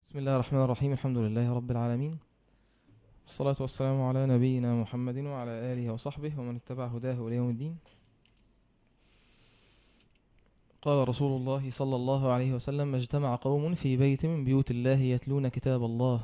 بسم الله الرحمن الرحيم الحمد لله رب العالمين والصلاة والسلام على نبينا محمد وعلى آله وصحبه ومن اتبع هداه إلى يوم الدين قال رسول الله صلى الله عليه وسلم ما اجتمع قوم في بيت من بيوت الله يتلون كتاب الله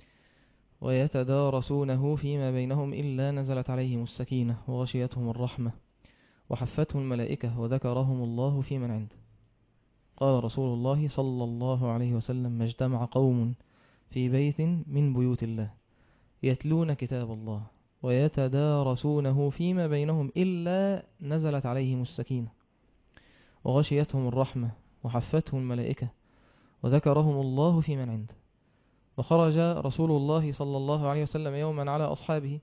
ويتدارسونه فيما بينهم إلا نزلت عليهم السكينة وغشيتهم الرحمة وحفتهم الملائكة وذكرهم الله في من عنده قال رسول الله صلى الله عليه وسلم ما اجتمع قوم في بيت من بيوت الله يتلون كتاب الله ويتدارسونه فيما بينهم إلا نزلت عليهم السكينة وغشيتهم الرحمة وحفتهم الملائكة وذكرهم الله في من عنده وخرج رسول الله صلى الله عليه وسلم يوما على أصحابه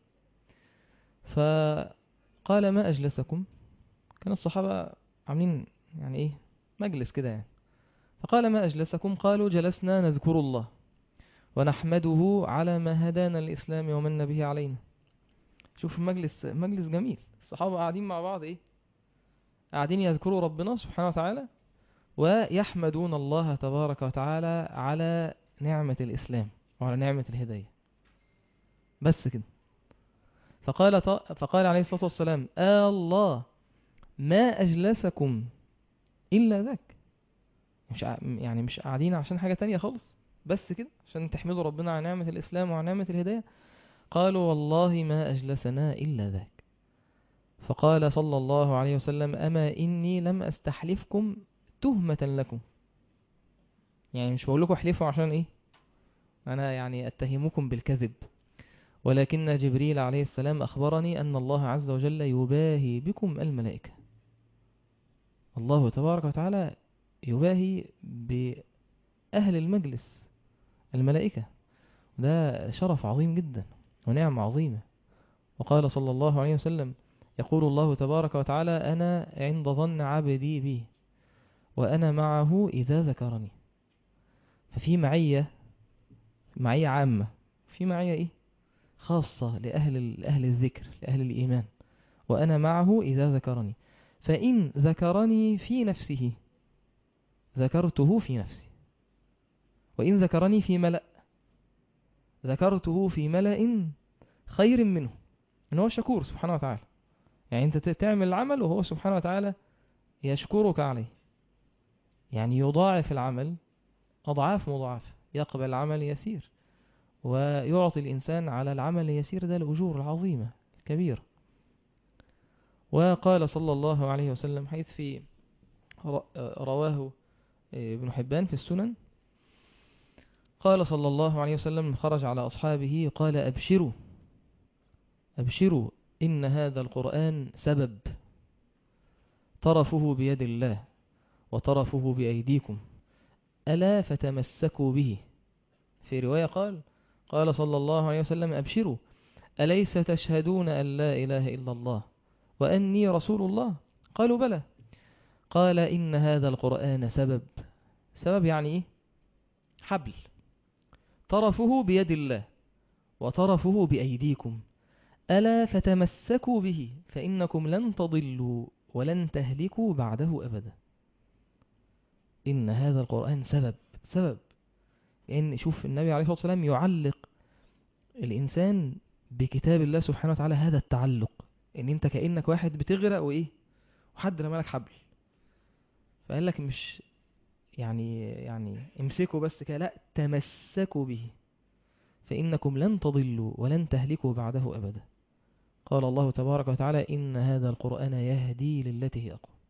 فقال ما أجلسكم كان الصحابة عاملين يعني إيه مجلس كده يعني فقال ما أجلسكم قالوا جلسنا نذكر الله ونحمده على ما هدانا الإسلام ومن به علينا شوف مجلس مجلس جميل الصحابة قاعدين مع بعض إيه قاعدين يذكروا ربنا سبحانه وتعالى ويحمدون الله تبارك وتعالى على نعمة الإسلام وعلى نعمة الهداية بس كده فقال, فقال عليه الصلاة والسلام آه الله ما أجلسكم إلا ذاك مش يعني مش قاعدين عشان حاجة تانية خالص بس كده عشان تحمدوا ربنا على نعمة الإسلام وعلى نعمة الهداية قالوا والله ما أجلسنا إلا ذاك فقال صلى الله عليه وسلم أما إني لم أستحلفكم تهمة لكم يعني مش بقول لكم احلفوا عشان إيه أنا يعني أتهمكم بالكذب ولكن جبريل عليه السلام أخبرني أن الله عز وجل يباهي بكم الملائكة الله تبارك وتعالى يباهي بأهل المجلس الملائكة ده شرف عظيم جدا ونعم عظيمة وقال صلى الله عليه وسلم يقول الله تبارك وتعالى أنا عند ظن عبدي بي وأنا معه إذا ذكرني ففي معية معية عامة في معية إيه خاصة لأهل, أهل الذكر لأهل الإيمان وأنا معه إذا ذكرني فإن ذكرني في نفسه ذكرته في نفسي وإن ذكرني في ملأ ذكرته في ملأ خير منه إن هو شكور سبحانه وتعالى يعني أنت تعمل العمل وهو سبحانه وتعالى يشكرك عليه يعني يضاعف العمل أضعاف مضاعفة يقبل العمل يسير ويعطي الإنسان على العمل اليسير ده الأجور العظيمة الكبيرة وقال صلى الله عليه وسلم حيث في رواه ابن حبان في السنن قال صلى الله عليه وسلم خرج على أصحابه قال أبشروا أبشروا إن هذا القرآن سبب طرفه بيد الله وطرفه بأيديكم ألا فتمسكوا به في رواية قال قال صلى الله عليه وسلم أبشروا أليس تشهدون أن لا إله إلا الله وأني رسول الله قالوا بلى قال إن هذا القرآن سبب سبب يعني إيه حبل طرفه بيد الله وطرفه بأيديكم ألا فتمسكوا به فإنكم لن تضلوا ولن تهلكوا بعده أبدا إن هذا القرآن سبب سبب لأن شوف النبي عليه الصلاة والسلام يعلق الإنسان بكتاب الله سبحانه وتعالى هذا التعلق ان انت كأنك واحد بتغرق وايه وحد رمالك حبل فقال لك مش يعني يعني امسكوا بس كده لا تمسكوا به فإنكم لن تضلوا ولن تهلكوا بعده أبدا قال الله تبارك وتعالى إن هذا القرآن يهدي للتي هي أقوم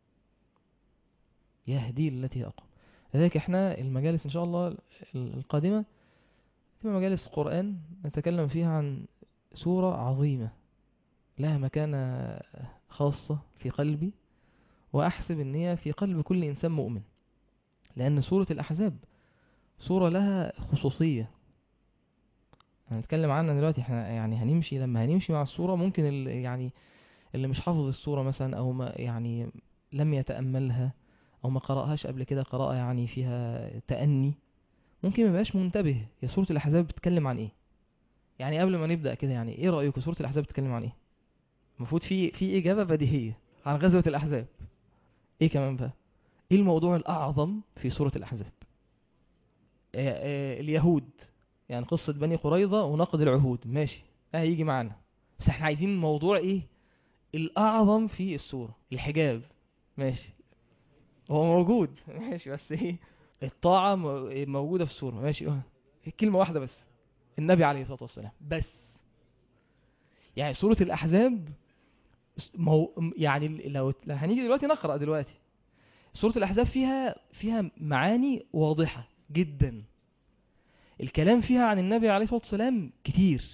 يهدي للتي هي أقوم لذلك احنا المجالس إن شاء الله القادمة تبقى مجالس قرآن نتكلم فيها عن سورة عظيمة لها مكانة خاصة في قلبي وأحسب أن هي في قلب كل إنسان مؤمن لأن سورة الأحزاب سورة لها خصوصية هنتكلم عنها دلوقتي احنا يعني هنمشي لما هنمشي مع السورة ممكن اللي يعني اللي مش حافظ السورة مثلا أو ما يعني لم يتأملها أو ما قرأهاش قبل كده قراءة يعني فيها تأني ممكن ما يبقاش منتبه هي سورة الأحزاب بتتكلم عن إيه يعني قبل ما نبدأ كده يعني إيه رأيكم سورة الأحزاب بتتكلم عن إيه المفروض في في إجابة بديهية عن غزوة الأحزاب إيه كمان بقى إيه الموضوع الأعظم في سورة الأحزاب آه، آه، اليهود يعني قصة بني قريظة ونقد العهود ماشي ده هيجي معانا بس احنا عايزين موضوع ايه الأعظم في السورة الحجاب ماشي هو موجود ماشي بس ايه الطاعة مو- موجودة في السورة ماشي اه كلمة واحدة بس النبي عليه الصلاة والسلام بس يعني سورة الأحزاب مو يعني لو لو هنيجي دلوقتي نقرأ دلوقتي سورة الأحزاب فيها فيها معاني واضحة جدا الكلام فيها عن النبي عليه الصلاة والسلام كتير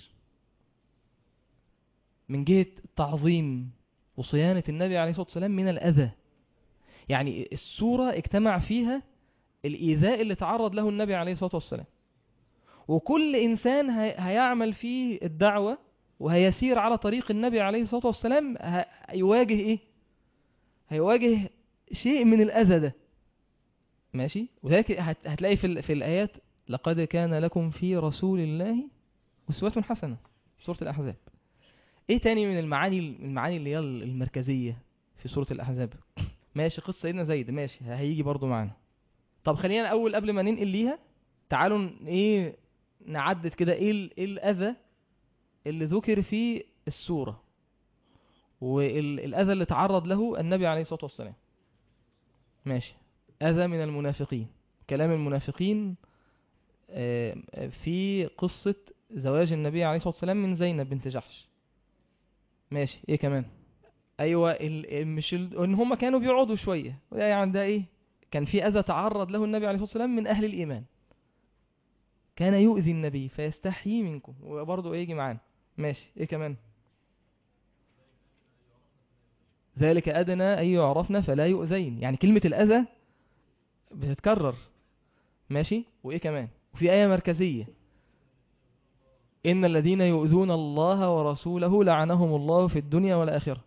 من جهة التعظيم وصيانة النبي عليه الصلاة والسلام من الأذى يعني السورة اجتمع فيها الإيذاء اللي تعرض له النبي عليه الصلاة والسلام وكل إنسان هي- هيعمل فيه الدعوة وهيسير على طريق النبي عليه الصلاة والسلام ه- هيواجه إيه؟ هيواجه شيء من الأذى ده ماشي وذلك هت- هتلاقي في, ال- في الآيات لقد كان لكم في رسول الله أسوة حسنة في سورة الأحزاب إيه تاني من المعاني المعاني اللي هي المركزية في سورة الأحزاب ماشي قصة سيدنا زيد ماشي هيجي برضو معانا طب خلينا الاول قبل ما ننقل ليها تعالوا ن- ايه نعدد كده ايه ال- ايه الاذى اللي ذكر في السوره والاذى اللي تعرض له النبي عليه الصلاه والسلام ماشي اذى من المنافقين كلام المنافقين آه، آه، في قصه زواج النبي عليه الصلاه والسلام من زينب بنت جحش ماشي ايه كمان ايوه ال... مش ال... ان هم كانوا بيقعدوا شويه وده يعني ده ايه كان في اذى تعرض له النبي عليه الصلاه والسلام من اهل الايمان كان يؤذي النبي فيستحيي منكم وبرضه يجي معانا ماشي ايه كمان ذلك ادنى ان يعرفن فلا يؤذين يعني كلمه الاذى بتتكرر ماشي وايه كمان وفي ايه مركزيه ان الذين يؤذون الله ورسوله لعنهم الله في الدنيا والاخره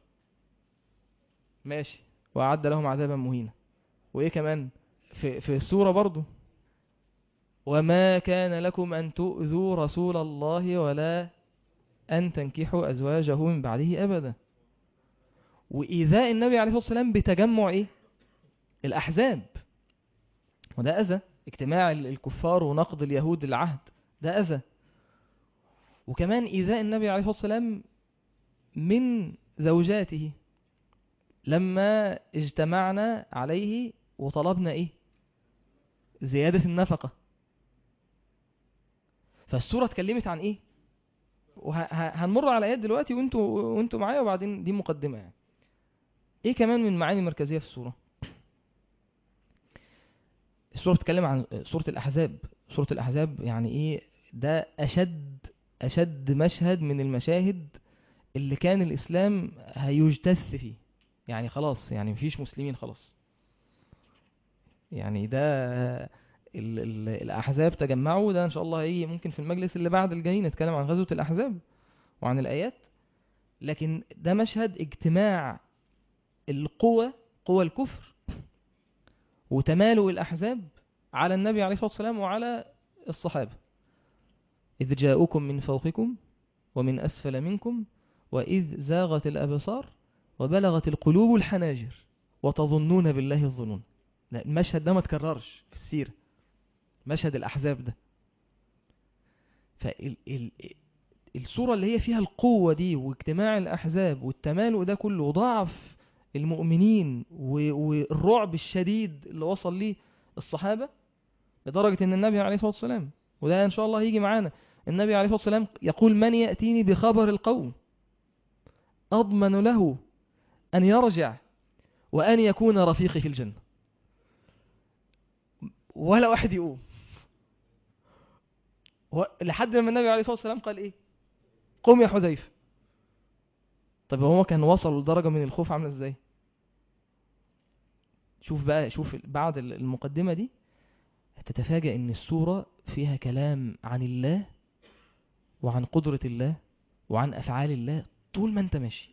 ماشي وأعد لهم عذابا مهينا وإيه كمان في, في السورة برضو وما كان لكم أن تؤذوا رسول الله ولا أن تنكحوا أزواجه من بعده أبدا وإيذاء النبي عليه الصلاة والسلام بتجمع إيه الأحزاب وده أذى اجتماع ال- الكفار ونقض اليهود العهد ده أذى وكمان إيذاء النبي عليه الصلاة والسلام من زوجاته لما اجتمعنا عليه وطلبنا ايه زيادة النفقة فالسورة اتكلمت عن ايه وهنمر على ايات دلوقتي وانتوا وانتوا معايا وبعدين دي مقدمة يعني ايه كمان من المعاني المركزية في السورة السورة بتتكلم عن سورة الأحزاب سورة الأحزاب يعني ايه ده أشد أشد مشهد من المشاهد اللي كان الإسلام هيجتث فيه يعني خلاص يعني مفيش مسلمين خلاص يعني ده ال ال الأحزاب تجمعوا ده إن شاء الله هيجي ممكن في المجلس اللي بعد الجاي نتكلم عن غزوة الأحزاب وعن الآيات لكن ده مشهد اجتماع القوة قوى الكفر وتمالؤ الأحزاب على النبي عليه الصلاة والسلام وعلى الصحابة إذ جاءوكم من فوقكم ومن أسفل منكم وإذ زاغت الأبصار وبلغت القلوب الحناجر وتظنون بالله الظنون لا، المشهد ده ما تكررش في السيرة مشهد الأحزاب ده فال ال الصورة اللي هي فيها القوة دي واجتماع الأحزاب والتمالؤ ده كله وضعف المؤمنين و- والرعب الشديد اللي وصل ليه الصحابة لدرجة ان النبي عليه الصلاة والسلام وده ان شاء الله هيجي معانا النبي عليه الصلاة والسلام يقول من يأتيني بخبر القوم أضمن له أن يرجع وأن يكون رفيقي في الجنة ولا واحد يقوم و- لحد لما النبي عليه الصلاة والسلام قال إيه قم يا حذيفة طب هو كان وصل لدرجة من الخوف عاملة إزاي شوف بقى شوف بعد المقدمة دي هتتفاجأ ان السورة فيها كلام عن الله وعن قدرة الله وعن أفعال الله طول ما انت ماشي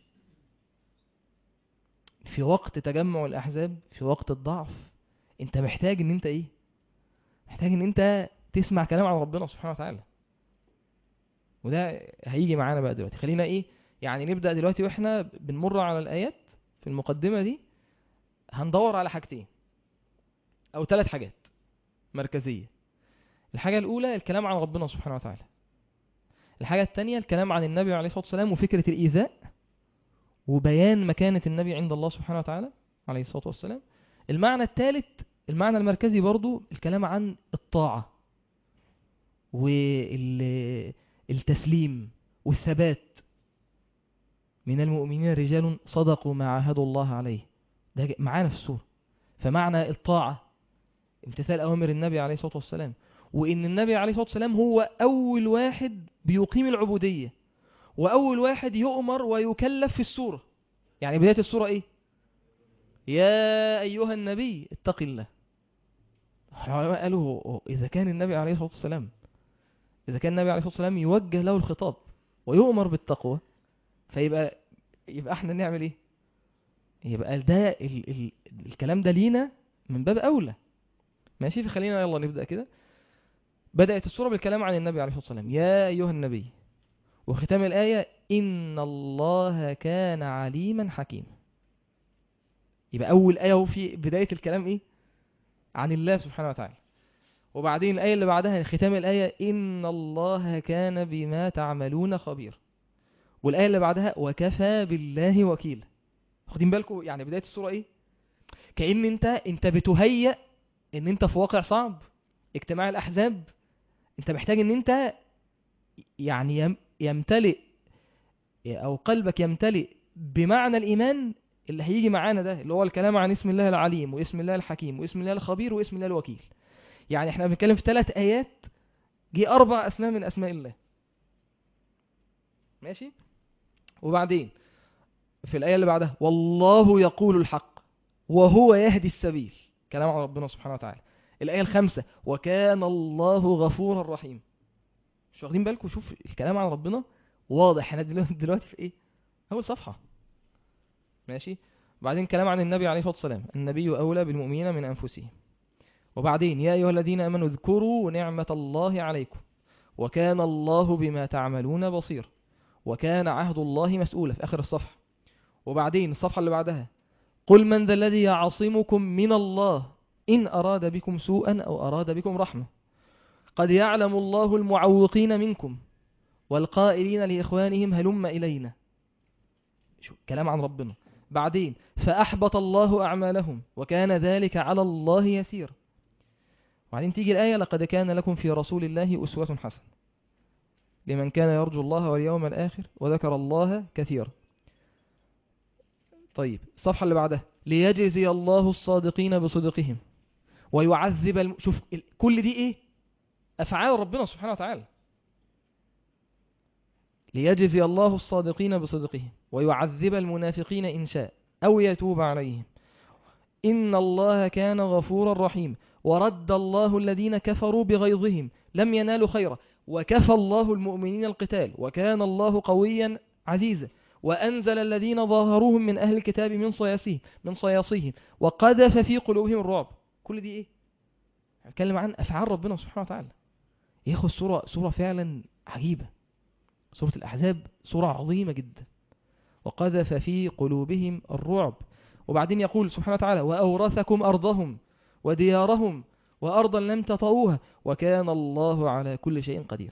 في وقت تجمع الأحزاب في وقت الضعف انت محتاج ان انت ايه محتاج ان انت تسمع كلام عن ربنا سبحانه وتعالى وده هيجي معانا بقى دلوقتي خلينا ايه يعني نبدأ دلوقتي واحنا بنمر على الآيات في المقدمة دي هندور على حاجتين او ثلاث حاجات مركزية الحاجة الأولى الكلام عن ربنا سبحانه وتعالى الحاجة الثانية الكلام عن النبي عليه الصلاة والسلام وفكرة الإيذاء وبيان مكانة النبي عند الله سبحانه وتعالى عليه الصلاة والسلام المعنى الثالث المعنى المركزي برضو الكلام عن الطاعة والتسليم والثبات من المؤمنين رجال صدقوا ما عاهدوا الله عليه ده ج- معانا في السورة فمعنى الطاعة امتثال أوامر النبي عليه الصلاة والسلام وإن النبي عليه الصلاة والسلام هو أول واحد بيقيم العبودية وأول واحد يؤمر ويكلف في السورة يعني بداية السورة إيه يا أيها النبي اتق الله العلماء قالوا هو- هو إذا كان النبي عليه الصلاة والسلام إذا كان النبي عليه الصلاة والسلام يوجه له الخطاب ويؤمر بالتقوى فيبقى يبقى احنا نعمل ايه يبقى ده ال ال الكلام ده لينا من باب اولى ماشي فخلينا يلا نبدا كده بدات السوره بالكلام عن النبي عليه الصلاه والسلام يا ايها النبي وختام الايه ان الله كان عليما حكيما يبقى اول ايه اهو في بدايه الكلام ايه عن الله سبحانه وتعالى وبعدين الايه اللي بعدها ختام الايه ان الله كان بما تعملون خبير والآية اللي بعدها وكفى بالله وكيلا واخدين بالكم يعني بداية السورة ايه كأن انت انت بتهيأ ان انت في واقع صعب اجتماع الأحزاب انت محتاج ان انت يعني يم- يمتلئ او قلبك يمتلئ بمعنى الإيمان اللي هيجي معانا ده اللي هو الكلام عن اسم الله العليم واسم الله الحكيم واسم الله الخبير واسم الله الوكيل يعني احنا بنتكلم في ثلاث آيات جه أربع أسماء من أسماء الله ماشي وبعدين في الآية اللي بعدها والله يقول الحق وهو يهدي السبيل كلام عن ربنا سبحانه وتعالى الآية الخامسة وكان الله غفورا رحيما مش واخدين بالكم شوف الكلام عن ربنا واضح احنا دلوقتي دلوقتي في ايه أول صفحة ماشي بعدين كلام عن النبي عليه الصلاة والسلام النبي أولى بالمؤمنين من أنفسهم وبعدين يا أيها الذين آمنوا اذكروا نعمة الله عليكم وكان الله بما تعملون بصيرا وكان عهد الله مسؤولا في آخر الصفحة وبعدين الصفحة اللي بعدها قل من ذا الذي يعصمكم من الله إن أراد بكم سوءا أو أراد بكم رحمة قد يعلم الله المعوقين منكم والقائلين لإخوانهم هلم إلينا شو كلام عن ربنا بعدين فأحبط الله أعمالهم وكان ذلك على الله يسير وبعدين تيجي الآية لقد كان لكم في رسول الله أسوة حسنة لمن كان يرجو الله واليوم الآخر وذكر الله كثيرا طيب الصفحة اللي بعدها ليجزي الله الصادقين بصدقهم ويعذب الم... شوف ال- كل دي ايه أفعال ربنا سبحانه وتعالى ليجزي الله الصادقين بصدقهم ويعذب المنافقين إن شاء أو يتوب عليهم إن الله كان غفورا رحيما ورد الله الذين كفروا بغيظهم لم ينالوا خيرا وكفى الله المؤمنين القتال وكان الله قويا عزيزا وأنزل الذين ظاهروهم من أهل الكتاب من صياصيهم من صياصيهم وقذف في قلوبهم الرعب كل دي إيه؟ هنتكلم عن أفعال ربنا سبحانه وتعالى ياخد صورة صورة فعلا عجيبة سورة الأحزاب صورة عظيمة جدا وقذف في قلوبهم الرعب وبعدين يقول سبحانه وتعالى وأورثكم أرضهم وديارهم وأرضا لم تطئوها وكان الله على كل شيء قدير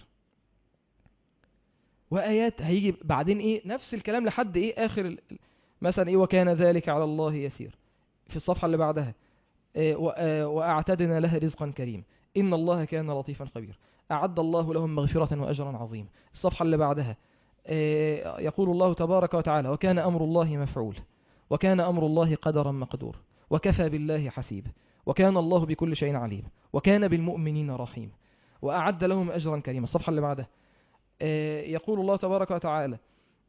وآيات هيجي بعدين إيه نفس الكلام لحد إيه آخر ال- مثلا إيه وكان ذلك على الله يسير في الصفحة اللي بعدها إيه و- آه، وأعتدنا لها رزقا كريما إن الله كان لطيفا خبيرا أعد الله لهم مغفرة وأجرا عظيما الصفحة اللي بعدها إيه يقول الله تبارك وتعالى وكان أمر الله مفعول وكان أمر الله قدرا مقدور وكفى بالله حسيبا وكان الله بكل شيء عليم وكان بالمؤمنين رحيما وأعد لهم أجرا كريما الصفحة اللي بعدها آه، يقول الله تبارك وتعالى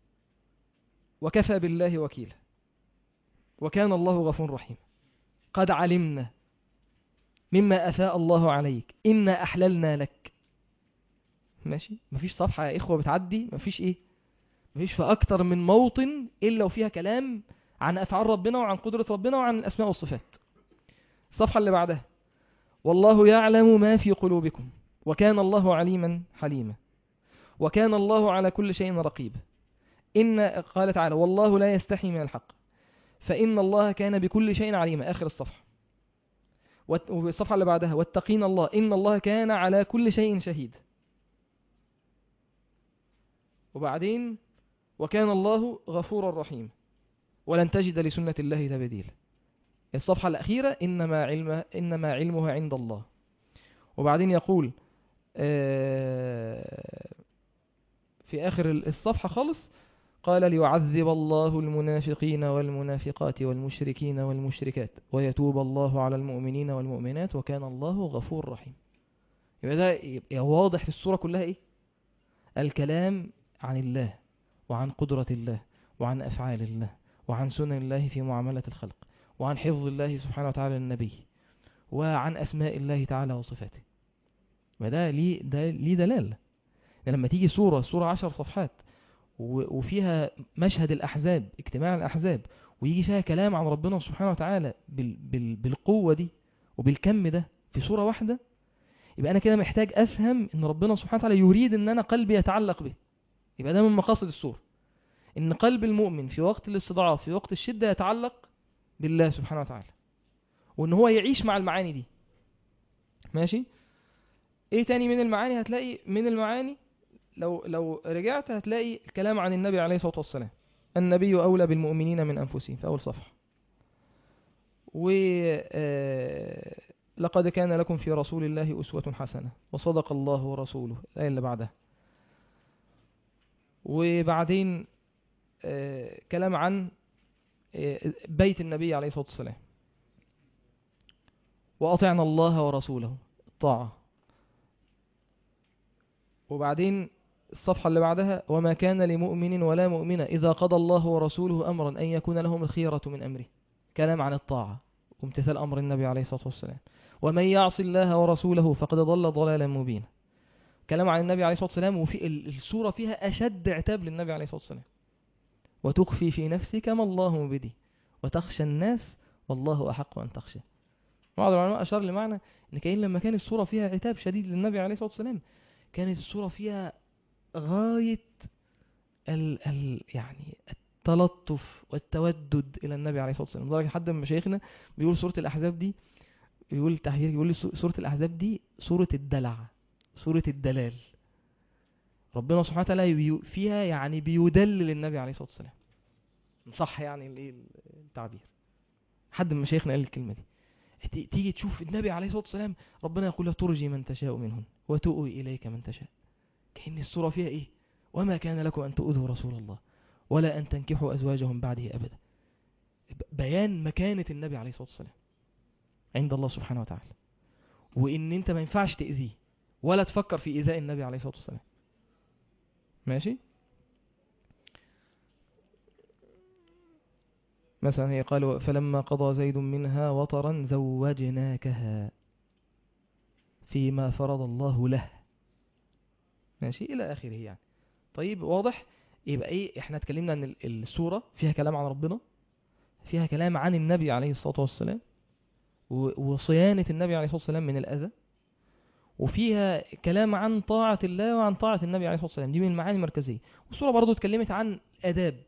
وكفى بالله وكيلا وكان الله غفور رحيم قد علمنا مما أفاء الله عليك إنا أحللنا لك ماشي مفيش صفحة يا إخوة بتعدي مفيش إيه مفيش في أكتر من موطن إلا وفيها كلام عن أفعال ربنا وعن قدرة ربنا وعن الأسماء والصفات الصفحة اللي بعدها والله يعلم ما في قلوبكم وكان الله عليما حليما وكان الله على كل شيء رقيبا إن قال تعالى والله لا يستحي من الحق فإن الله كان بكل شيء عليما آخر الصفحة والت- والصفحة اللي بعدها واتقين الله إن الله كان على كل شيء شهيد وبعدين وكان الله غفورا رحيما ولن تجد لسنة الله تبديلا الصفحة الأخيرة إنما علمه, إنما علمها عند الله وبعدين يقول آه، في آخر الصفحة خالص قال ليعذب الله المنافقين والمنافقات والمشركين والمشركات ويتوب الله على المؤمنين والمؤمنات وكان الله غفور رحيم يبقى ده يبقى واضح في الصورة كلها ايه الكلام عن الله وعن قدرة الله وعن أفعال الله وعن سنن الله في معاملة الخلق وعن حفظ الله سبحانه وتعالى للنبي وعن أسماء الله تعالى وصفاته وده ليه ده ليه دلالة يعني لما تيجي سورة سورة عشر صفحات و- وفيها مشهد الأحزاب اجتماع الأحزاب ويجي فيها كلام عن ربنا سبحانه وتعالى بال بال بالقوة دي وبالكم ده في سورة واحدة يبقى أنا كده محتاج أفهم إن ربنا سبحانه وتعالى يريد إن أنا قلبي يتعلق به يبقى ده من مقاصد السورة إن قلب المؤمن في وقت الاستضعاف في وقت الشدة يتعلق بالله سبحانه وتعالى وإن هو يعيش مع المعاني دي ماشي إيه تاني من المعاني هتلاقي من المعاني لو لو رجعت هتلاقي الكلام عن النبي عليه الصلاة والسلام النبي أولى بالمؤمنين من أنفسهم في أول صفحة و آه، لقد كان لكم في رسول الله أسوة حسنة وصدق الله ورسوله الآية اللي بعدها وبعدين آه، كلام عن آه، بيت النبي عليه الصلاة والسلام وأطعنا الله ورسوله الطاعة وبعدين الصفحة اللي بعدها وما كان لمؤمن ولا مؤمنة إذا قضى الله ورسوله أمرا أن يكون لهم الخيرة من أمره كلام عن الطاعة وامتثال أمر النبي عليه الصلاة والسلام ومن يعص الله ورسوله فقد ضل ضلالا مبينا كلام عن النبي عليه الصلاة والسلام وفي ال- السورة فيها أشد عتاب للنبي عليه الصلاة والسلام وتخفي في نفسك ما الله مبدي وتخشى الناس والله أحق أن تخشى بعض العلماء أشار لمعنى إن كأن لما كان السورة فيها عتاب شديد للنبي عليه الصلاة والسلام كانت السورة فيها غاية ال ال يعني التلطف والتودد إلى النبي عليه الصلاة والسلام لدرجة حد من مشايخنا بيقول سورة الأحزاب دي بيقول تحذير يقول لي سو- سورة الأحزاب دي سورة الدلع سورة الدلال ربنا سبحانه وتعالى بيو- فيها يعني بيدلل النبي عليه الصلاة والسلام صح يعني الايه التعبير حد من مشايخنا قال الكلمة دي ت- تيجي تشوف النبي عليه الصلاة والسلام ربنا يقول له ترجي من تشاء منهم وتؤوي إليك من تشاء كأن السورة فيها إيه وما كان لكم أن تؤذوا رسول الله ولا أن تنكحوا أزواجهم بعده أبدا ب- بيان مكانة النبي عليه الصلاة والسلام عند الله سبحانه وتعالى وإن أنت ما ينفعش تأذيه ولا تفكر في إيذاء النبي عليه الصلاة والسلام ماشي مثلا هي قال فلما قضى زيد منها وطرا زوجناكها فيما فرض الله له ماشي إلى آخره يعني طيب واضح يبقى إيه إحنا اتكلمنا أن ال- السورة فيها كلام عن ربنا فيها كلام عن النبي عليه الصلاة والسلام و- وصيانة النبي عليه الصلاة والسلام من الأذى وفيها كلام عن طاعة الله وعن طاعة النبي عليه الصلاة والسلام دي من المعاني المركزية والسورة برضو اتكلمت عن أداب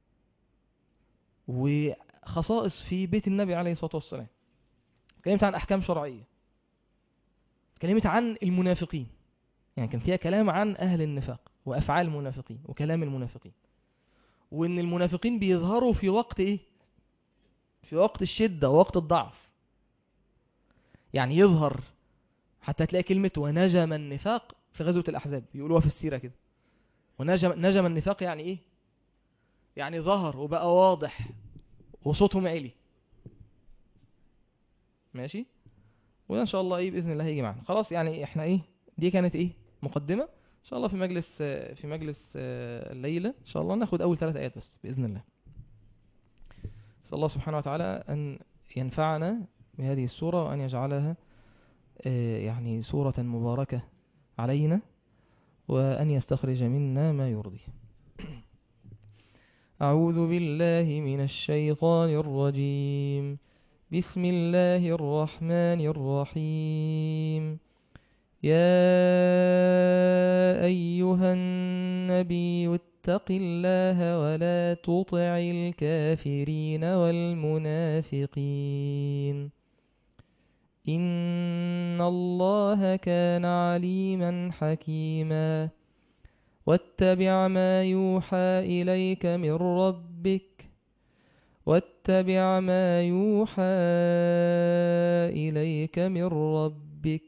وخصائص في بيت النبي عليه الصلاة والسلام اتكلمت عن أحكام شرعية اتكلمت عن المنافقين يعني كان فيها كلام عن أهل النفاق وأفعال المنافقين وكلام المنافقين وإن المنافقين بيظهروا في وقت إيه في وقت الشدة ووقت الضعف يعني يظهر حتى تلاقي كلمة ونجم النفاق في غزوة الأحزاب يقولوها في السيرة كده ونجم نجم النفاق يعني إيه يعني ظهر وبقى واضح وصوتهم عالي ماشي وده ان شاء الله ايه باذن الله هيجي معانا خلاص يعني احنا ايه دي كانت ايه مقدمه ان شاء الله في مجلس آه، في مجلس آه، الليله ان شاء الله ناخد اول ثلاث ايات بس باذن الله نسال الله سبحانه وتعالى ان ينفعنا بهذه السوره وان يجعلها آه، يعني سوره مباركه علينا وان يستخرج منا ما يرضيه أعوذ بالله من الشيطان الرجيم بسم الله الرحمن الرحيم يا أيها النبي اتق الله ولا تطع الكافرين والمنافقين إن الله كان عليما حكيما واتبع ما يوحى إليك من ربك واتبع ما يوحى إليك من ربك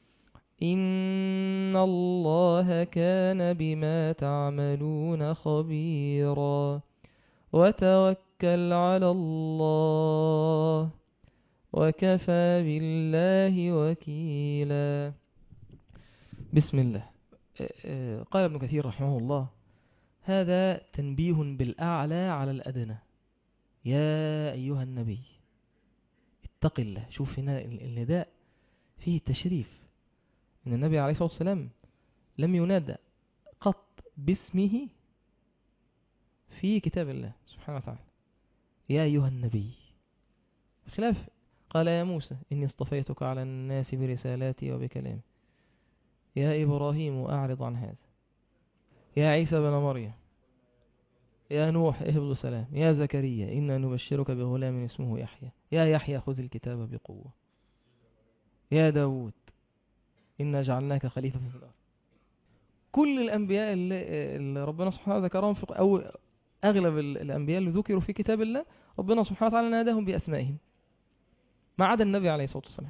إن الله كان بما تعملون خبيرا وتوكل على الله وكفى بالله وكيلا بسم الله قال ابن كثير رحمه الله هذا تنبيه بالأعلى على الأدنى يا أيها النبي اتق الله شوف هنا النداء فيه التشريف إن النبي عليه الصلاة والسلام لم ينادى قط باسمه في كتاب الله سبحانه وتعالى يا أيها النبي خلاف قال يا موسى إني اصطفيتك على الناس برسالاتي وبكلامي يا إبراهيم أعرض عن هذا يا عيسى بن مريم يا نوح اهبط سلام يا زكريا إنا نبشرك بغلام اسمه يحيى يا يحيى خذ الكتاب بقوة يا داود إنا جعلناك خليفة في الأرض كل الأنبياء اللي, اللي ربنا سبحانه وتعالى ذكرهم في أو أغلب الأنبياء اللي ذكروا في كتاب الله ربنا سبحانه وتعالى ناداهم بأسمائهم ما عدا النبي عليه الصلاة والسلام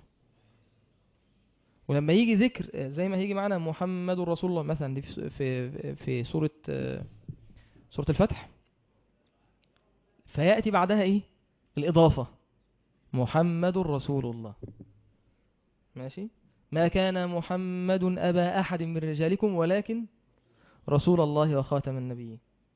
ولما يجي ذكر زي ما هيجي معنا محمد رسول الله مثلا دي في في في سورة سورة الفتح فيأتي بعدها ايه الإضافة محمد رسول الله ماشي ما كان محمد أبا أحد من رجالكم ولكن رسول الله وخاتم النبيين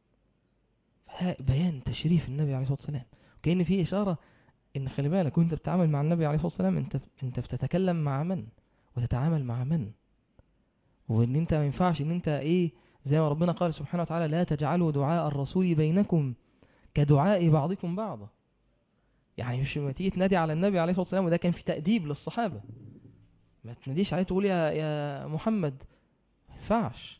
بيان تشريف النبي عليه الصلاة والسلام كأن فيه إشارة إن خلي بالك وأنت بتتعامل مع النبي عليه الصلاة والسلام أنت أنت بتتكلم مع من وتتعامل مع من وإن أنت ما ينفعش إن أنت إيه زي ما ربنا قال سبحانه وتعالى لا تجعلوا دعاء الرسول بينكم كدعاء بعضكم بعضا يعني مش ما تيجي تنادي على النبي عليه الصلاة والسلام وده كان في تأديب للصحابة ما تناديش عليه تقول يا يا محمد ما ينفعش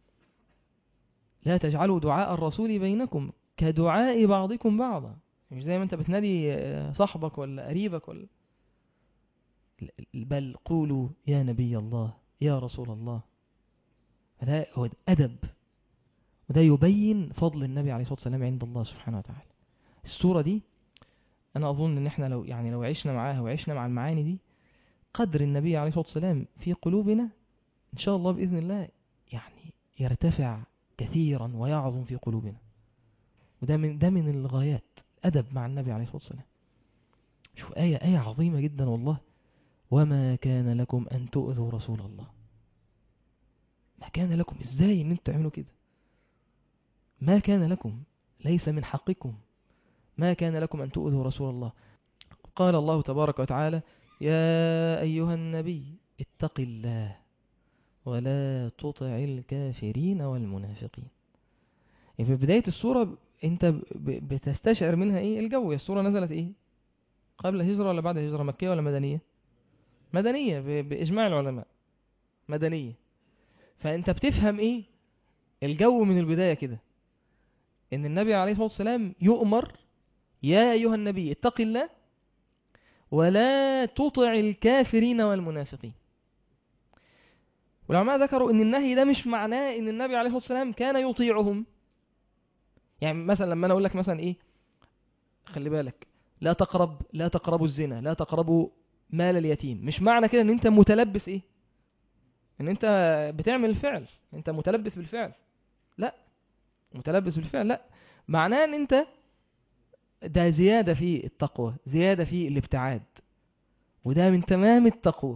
لا تجعلوا دعاء الرسول بينكم كدعاء بعضكم بعضا مش زي ما انت بتنادي صاحبك ولا قريبك ولا بل قولوا يا نبي الله يا رسول الله هذا هو أدب وده يبين فضل النبي عليه الصلاة والسلام عند الله سبحانه وتعالى السورة دي أنا أظن إن إحنا لو يعني لو عشنا معاها وعشنا مع المعاني دي قدر النبي عليه الصلاة والسلام في قلوبنا إن شاء الله بإذن الله يعني يرتفع كثيرا ويعظم في قلوبنا وده من ده من الغايات أدب مع النبي عليه الصلاة والسلام شوف آية آية عظيمة جدا والله وما كان لكم أن تؤذوا رسول الله ما كان لكم إزاي أن انتوا تعملوا كده ما كان لكم ليس من حقكم ما كان لكم أن تؤذوا رسول الله قال الله تبارك وتعالى يا أيها النبي اتق الله ولا تطع الكافرين والمنافقين في بداية السورة انت بتستشعر منها ايه الجو السورة نزلت ايه قبل الهجرة ولا بعد الهجرة مكية ولا مدنية مدنية بإجماع العلماء مدنية فانت بتفهم ايه الجو من البداية كده ان النبي عليه الصلاة والسلام يؤمر يا أيها النبي اتق الله ولا تطع الكافرين والمنافقين والعلماء ذكروا ان النهي ده مش معناه ان النبي عليه الصلاة والسلام كان يطيعهم يعني مثلا لما انا اقول لك مثلا ايه خلي بالك لا تقرب لا تقربوا الزنا لا تقربوا مال اليتيم مش معنى كده ان انت متلبس ايه ان انت بتعمل الفعل انت متلبس بالفعل لا متلبس بالفعل لا معناه ان انت ده زيادة في التقوى زيادة في الابتعاد وده من تمام التقوى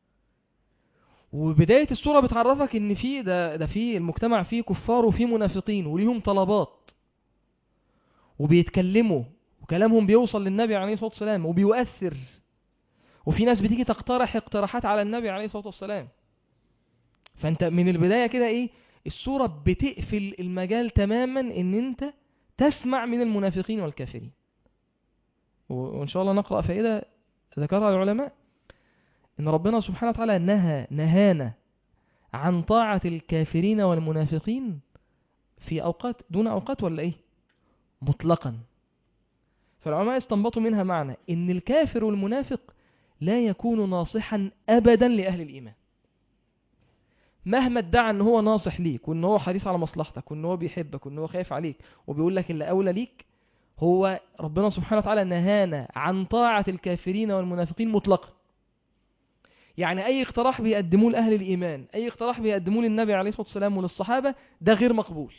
وبداية السورة بتعرفك ان في ده, ده في المجتمع فيه كفار وفيه منافقين وليهم طلبات وبيتكلموا وكلامهم بيوصل للنبي عليه الصلاة والسلام وبيؤثر وفي ناس بتيجي تقترح اقتراحات على النبي عليه الصلاة والسلام فانت من البداية كده ايه السورة بتقفل المجال تماما ان انت تسمع من المنافقين والكافرين وإن شاء الله نقرأ فائدة ذكرها العلماء إن ربنا سبحانه وتعالى نهى نهانا عن طاعة الكافرين والمنافقين في أوقات دون أوقات ولا إيه مطلقا فالعلماء استنبطوا منها معنى إن الكافر والمنافق لا يكون ناصحا أبدا لأهل الإيمان مهما ادعى ان هو ناصح ليك وان هو حريص على مصلحتك وان هو بيحبك وان هو خايف عليك وبيقول لك اللي اولى ليك هو ربنا سبحانه وتعالى نهانا عن طاعة الكافرين والمنافقين مطلقا يعني اي اقتراح بيقدموه لاهل الايمان اي اقتراح بيقدموه للنبي عليه الصلاة والسلام وللصحابة ده غير مقبول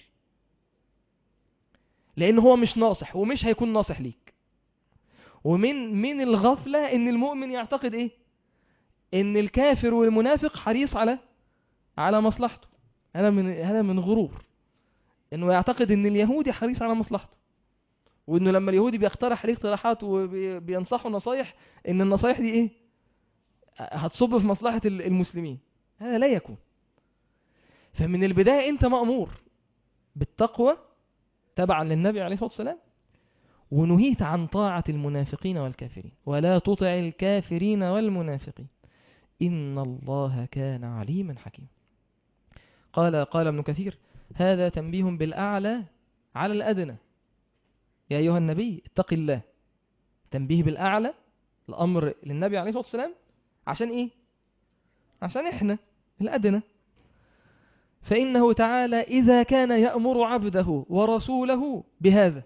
لان هو مش ناصح ومش هيكون ناصح ليك ومن من الغفلة ان المؤمن يعتقد ايه ان الكافر والمنافق حريص على على مصلحته هذا من هذا من غرور انه يعتقد ان اليهودي حريص على مصلحته وانه لما اليهودي بيقترح عليه اقتراحات وبينصحه نصايح ان النصايح دي ايه هتصب في مصلحة المسلمين هذا لا يكون فمن البداية انت مأمور بالتقوى تبعا للنبي عليه الصلاة والسلام ونهيت عن طاعة المنافقين والكافرين ولا تطع الكافرين والمنافقين إن الله كان عليما حكيما قال قال ابن كثير هذا تنبيه بالأعلى على الأدنى يا أيها النبي اتق الله تنبيه بالأعلى الأمر للنبي عليه الصلاة والسلام عشان إيه عشان إحنا الأدنى فإنه تعالى إذا كان يأمر عبده ورسوله بهذا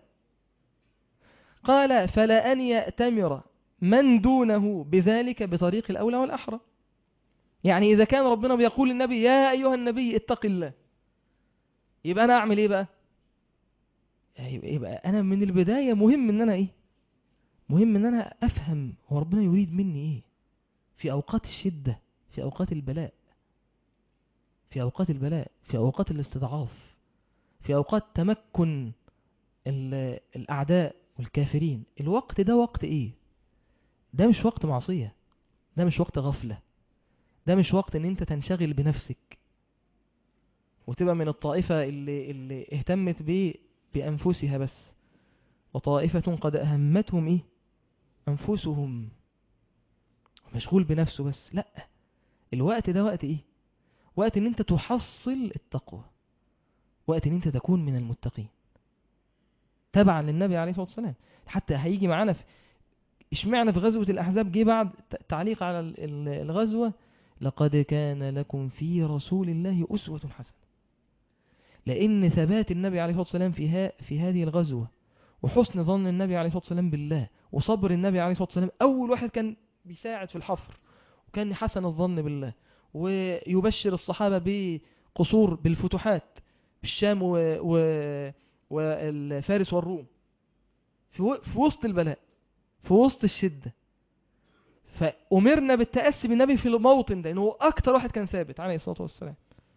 قال فلا أن يأتمر من دونه بذلك بطريق الأولى والأحرى يعني إذا كان ربنا بيقول للنبي يا أيها النبي اتق الله يبقى أنا أعمل إيه بقى يبقى أنا من البداية مهم إن أنا إيه مهم إن أنا أفهم هو ربنا يريد مني إيه في أوقات الشدة في أوقات البلاء في أوقات البلاء في أوقات الاستضعاف في أوقات تمكن الأعداء والكافرين الوقت ده وقت إيه ده مش وقت معصية ده مش وقت غفلة ده مش وقت ان انت تنشغل بنفسك وتبقى من الطائفة اللي, اللي اهتمت ب بأنفسها بس وطائفة قد أهمتهم إيه أنفسهم مشغول بنفسه بس لا الوقت ده وقت إيه وقت ان انت تحصل التقوى وقت ان انت تكون من المتقين تبعا للنبي عليه الصلاة والسلام حتى هيجي معانا في اشمعنى في غزوة الأحزاب جه بعد تعليق على الغزوة لقد كان لكم في رسول الله أسوة حسنة لأن ثبات النبي عليه الصلاة والسلام في, ها في هذه الغزوة وحسن ظن النبي عليه الصلاة والسلام بالله وصبر النبي عليه الصلاة والسلام أول واحد كان بيساعد في الحفر وكان حسن الظن بالله ويبشر الصحابة بقصور بالفتوحات بالشام و... و... والفارس والروم في, و... في وسط البلاء في وسط الشدة فأمرنا بالتأسي بالنبي في الموطن ده إنه هو أكتر واحد كان ثابت عليه الصلاة والسلام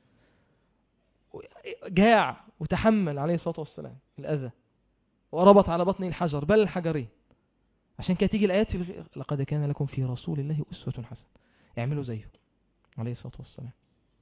جاع وتحمل عليه الصلاة والسلام الأذى وربط على بطنه الحجر بل الحجرين عشان كده تيجي الآيات في لقد كان لكم في رسول الله أسوة حسنة اعملوا زيه عليه الصلاة والسلام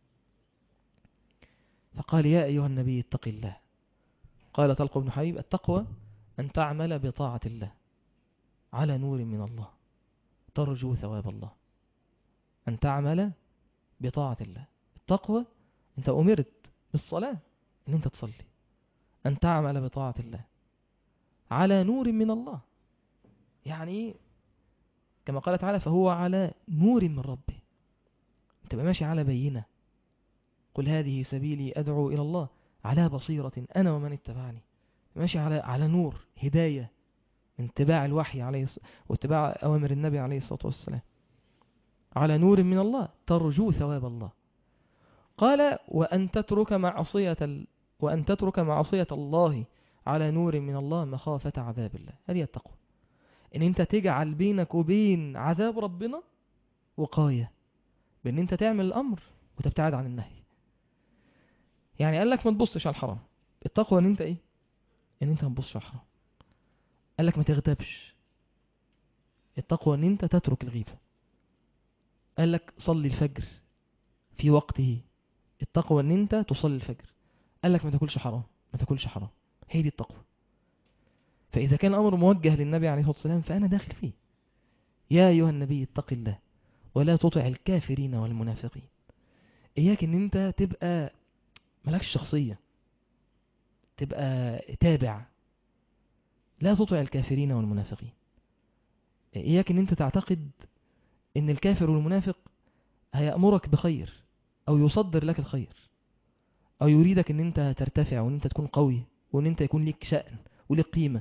فقال يا أيها النبي اتق الله قال طلق بن حبيب التقوى أن تعمل بطاعة الله على نور من الله ترجو ثواب الله أن تعمل بطاعة الله التقوى أنت أمرت بالصلاة أن أنت تصلي أن تعمل بطاعة الله على نور من الله يعني كما قال تعالى فهو على نور من ربه أنت ماشي على بينة قل هذه سبيلي أدعو إلى الله على بصيرة أنا ومن اتبعني ماشي على على نور هداية من اتباع الوحي عليه واتباع أوامر النبي عليه الصلاة والسلام على نور من الله ترجو ثواب الله قال وأن تترك معصية ال... وأن تترك معصية الله على نور من الله مخافة عذاب الله هذه التقوى ان انت تجعل بينك وبين عذاب ربنا وقاية بان انت تعمل الامر وتبتعد عن النهي يعني قال لك ما تبصش على الحرام التقوى ان انت ايه ان انت ما تبصش على الحرام قال لك ما تغتابش التقوى ان انت تترك الغيبة قال لك صلي الفجر في وقته التقوى ان انت تصلي الفجر قال لك ما تاكلش حرام ما تاكلش حرام هي دي التقوى فإذا كان الأمر موجه للنبي عليه الصلاة والسلام فأنا داخل فيه يا أيها النبي اتق الله ولا تطع الكافرين والمنافقين إياك ان انت تبقى ملكش شخصية تبقى تابع لا تطع الكافرين والمنافقين إياك ان انت تعتقد ان الكافر والمنافق هيأمرك بخير او يصدر لك الخير او يريدك ان انت ترتفع وان انت تكون قوي وان انت يكون لك شأن ولك قيمة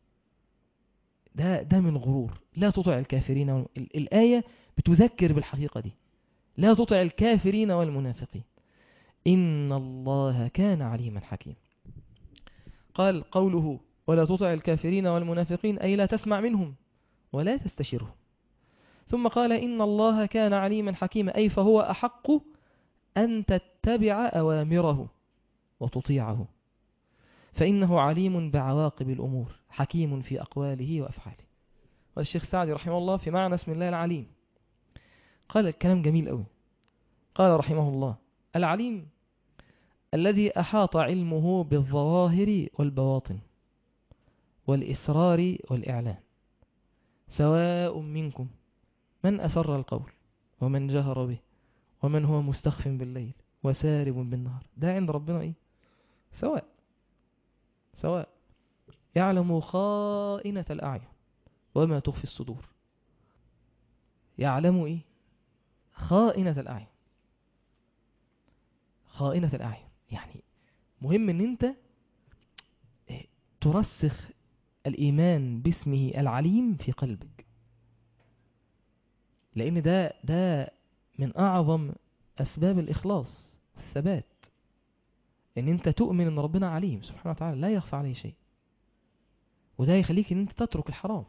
ده ده من غرور لا تطع الكافرين وال- ال- الآية بتذكر بالحقيقة دي لا تطع الكافرين والمنافقين إن الله كان عليما حكيما قال قوله ولا تطع الكافرين والمنافقين أي لا تسمع منهم ولا تستشرهم ثم قال إن الله كان عليما حكيما أي فهو أحق أن تتبع أوامره وتطيعه فإنه عليم بعواقب الأمور حكيم في أقواله وأفعاله والشيخ سعدي رحمه الله في معنى اسم الله العليم قال الكلام جميل أوي قال رحمه الله العليم الذي أحاط علمه بالظواهر والبواطن والإسرار والإعلان سواء منكم من أسر القول ومن جهر به ومن هو مستخف بالليل وسارب بالنهار ده عند ربنا إيه سواء سواء يعلم خائنة الأعين وما تخفي الصدور يعلم إيه خائنة الأعين خائنة الأعين يعني مهم ان انت إيه، ترسخ الإيمان باسمه العليم في قلبك لأن ده ده من أعظم أسباب الإخلاص الثبات ان انت تؤمن ان ربنا عليم سبحانه وتعالى لا يخفى عليه شيء وده يخليك ان انت تترك الحرام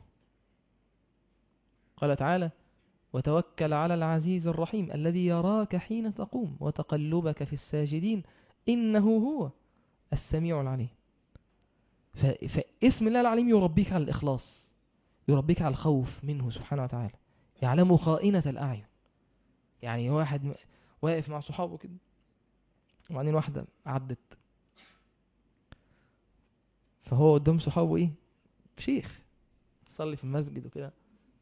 قال تعالى وتوكل على العزيز الرحيم الذي يراك حين تقوم وتقلبك في الساجدين إنه هو السميع العليم ف... فاسم الله العليم يربيك على الإخلاص يربيك على الخوف منه سبحانه وتعالى يعلم خائنة الأعين يعني واحد م- واقف مع صحابه كده وبعدين واحدة عدت فهو قدام صحابه ايه شيخ صلي في المسجد وكده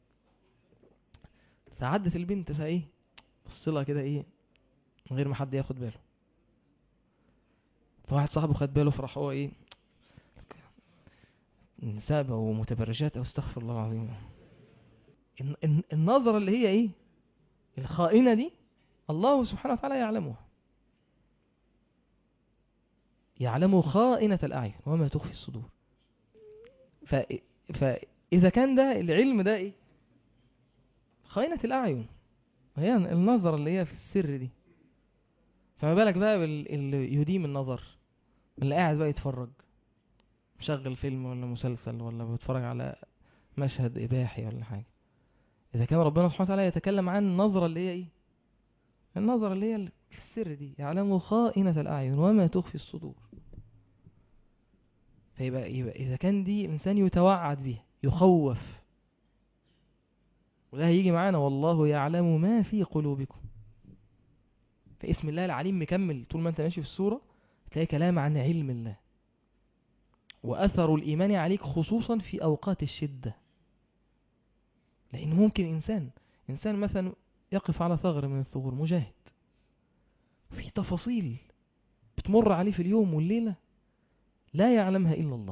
فعدت البنت فايه بص لها كده ايه من غير ما حد ياخد باله فواحد صاحبه خد باله فراح هو ايه نساء بقوا متبرجات او استغفر الله العظيم الن- الن- النظرة اللي هي ايه الخائنة دي الله سبحانه وتعالى يعلمها يعلم خائنة الأعين وما تخفي الصدور ف... فإذا كان ده العلم ده إيه خائنة الأعين هي النظرة اللي هي في السر دي فما بالك بقى باللي يديم النظر اللي قاعد بقى يتفرج مشغل فيلم ولا مسلسل ولا بيتفرج على مشهد إباحي ولا حاجة إذا كان ربنا سبحانه وتعالى يتكلم عن النظرة اللي هي إيه النظرة اللي هي في السر دي يعلم خائنة الأعين وما تخفي الصدور فيبقى يبقى إذا كان دي إنسان يتوعد به يخوف وده هيجي معانا والله يعلم ما في قلوبكم فاسم الله العليم مكمل طول ما انت ماشي في السورة تلاقي كلام عن علم الله وأثر الإيمان عليك خصوصا في أوقات الشدة لأن ممكن إنسان إنسان مثلا يقف على ثغر من الثغور مجاهد في تفاصيل بتمر عليه في اليوم والليلة لا يعلمها إلا الله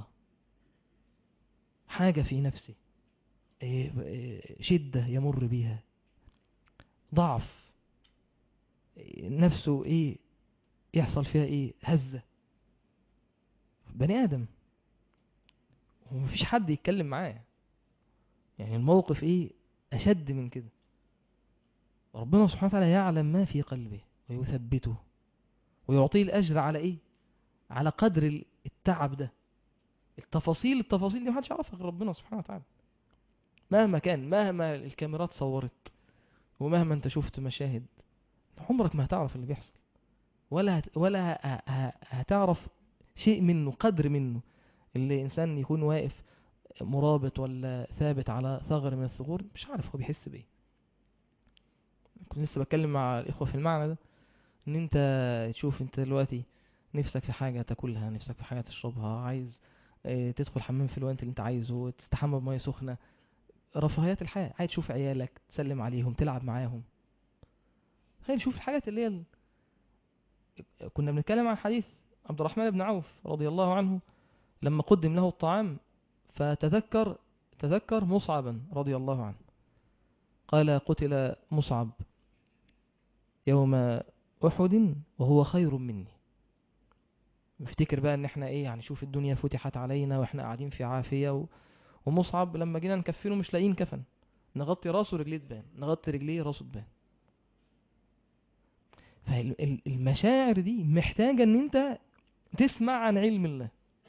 حاجة في نفسه إيه- إيه، شدة يمر بها ضعف إيه، نفسه ايه يحصل فيها ايه هزة بني آدم ومفيش حد يتكلم معاه يعني الموقف ايه أشد من كده ربنا سبحانه وتعالى يعلم ما في قلبه ويثبته ويعطيه الأجر على ايه على قدر التعب ده التفاصيل التفاصيل دي محدش يعرفها غير ربنا سبحانه وتعالى مهما كان مهما الكاميرات صورت ومهما انت شفت مشاهد عمرك ما هتعرف اللي بيحصل ولا هت ولا ه- ه- هتعرف شيء منه قدر منه اللي انسان يكون واقف مرابط ولا ثابت على ثغر من الثغور مش عارف هو بيحس بايه كنت لسه بتكلم مع الاخوه في المعنى ده ان انت تشوف انت دلوقتي نفسك في حاجه تاكلها نفسك في حاجه تشربها عايز اه، تدخل حمام في الوقت اللي انت عايزه تستحمى بميه سخنه رفاهيات الحياه عايز تشوف عيالك تسلم عليهم تلعب معاهم خلينا نشوف الحاجات اللي هي ال... كنا بنتكلم عن حديث عبد الرحمن بن عوف رضي الله عنه لما قدم له الطعام فتذكر تذكر مصعبا رضي الله عنه قال قتل مصعب يوم أحد وهو خير مني نفتكر بقى ان احنا ايه يعني شوف الدنيا فتحت علينا واحنا قاعدين في عافية و... ومصعب لما جينا نكفنه مش لاقيين كفن نغطي راسه رجليه تبان نغطي رجليه راسه تبان فالمشاعر دي محتاجة ان انت تسمع عن علم الله